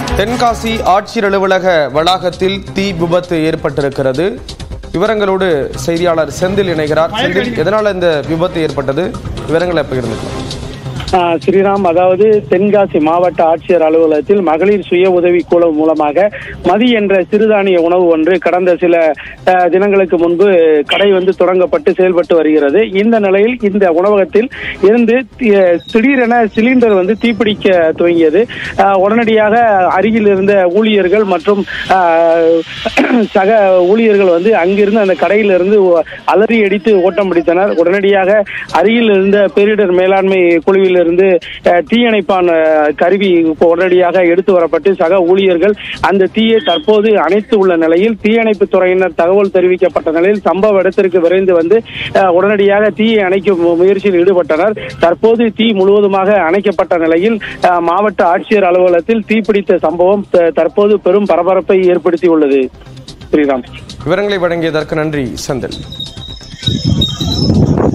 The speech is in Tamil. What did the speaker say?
தென்காசி ஆட்சியர் அலுவலக வளாகத்தில் தீ விபத்து ஏற்பட்டிருக்கிறது விவரங்களோடு செய்தியாளர் செந்தில் இணைகிறார் செந்தில் எதனால இந்த விபத்து ஏற்பட்டது விவரங்களை பகிர்ந்துக்கலாம் ஆஹ் ஸ்ரீராம் அதாவது தென்காசி மாவட்ட ஆட்சியர் அலுவலகத்தில் மகளிர் சுய உதவி குழு மூலமாக மதி என்ற சிறுதானிய உணவு ஒன்று கடந்த சில ஆஹ், தினங்களுக்கு முன்பு கடை வந்து தொடங்கப்பட்டு செயல்பட்டு வருகிறது இந்த நிலையில் இந்த உணவகத்தில் இருந்து தி- திடீரென சிலிண்டர் வந்து தீப்பிடிக்க துவங்கியது ஆஹ், உடனடியாக அருகில் இருந்த ஊழியர்கள் மற்றும் ஆஹ், சக ஊழியர்கள் வந்து அங்கிருந்து அந்த கடையிலிருந்து ஒ- அலறி அடித்து ஓட்டம் பிடித்தனர் உடனடியாக அருகில் இருந்த பேரிடர் மேலாண்மை குழுவில் இருந்து அஹ், தீயணைப்பான் அஹ், கருவி இப்போ உடனடியாக எடுத்து வரப்பட்டு சக ஊழியர்கள் அந்த தீயை தற்போது அணைத்து உள்ள நிலையில் தீயணைப்பு துறையினர் தகவல் தெரிவிக்கப்பட்ட நிலையில் சம்பவ இடத்திற்கு விரைந்து வந்து அஹ், உடனடியாக தீயை அணைக்கும் மு- முயற்சியில் ஈடுபட்டனர் தற்போது தீ முழுவதுமாக அணைக்கப்பட்ட நிலையில் அஹ், மாவட்ட ஆட்சியர் அலுவலகத்தில் தீப்பிடித்த சம்பவம் த- தற்போது பெரும் பரபரப்பை ஏற்படுத்தியுள்ளது ஸ்ரீராம் விவரங்களை வழங்கியதற்கு நன்றி செந்தில்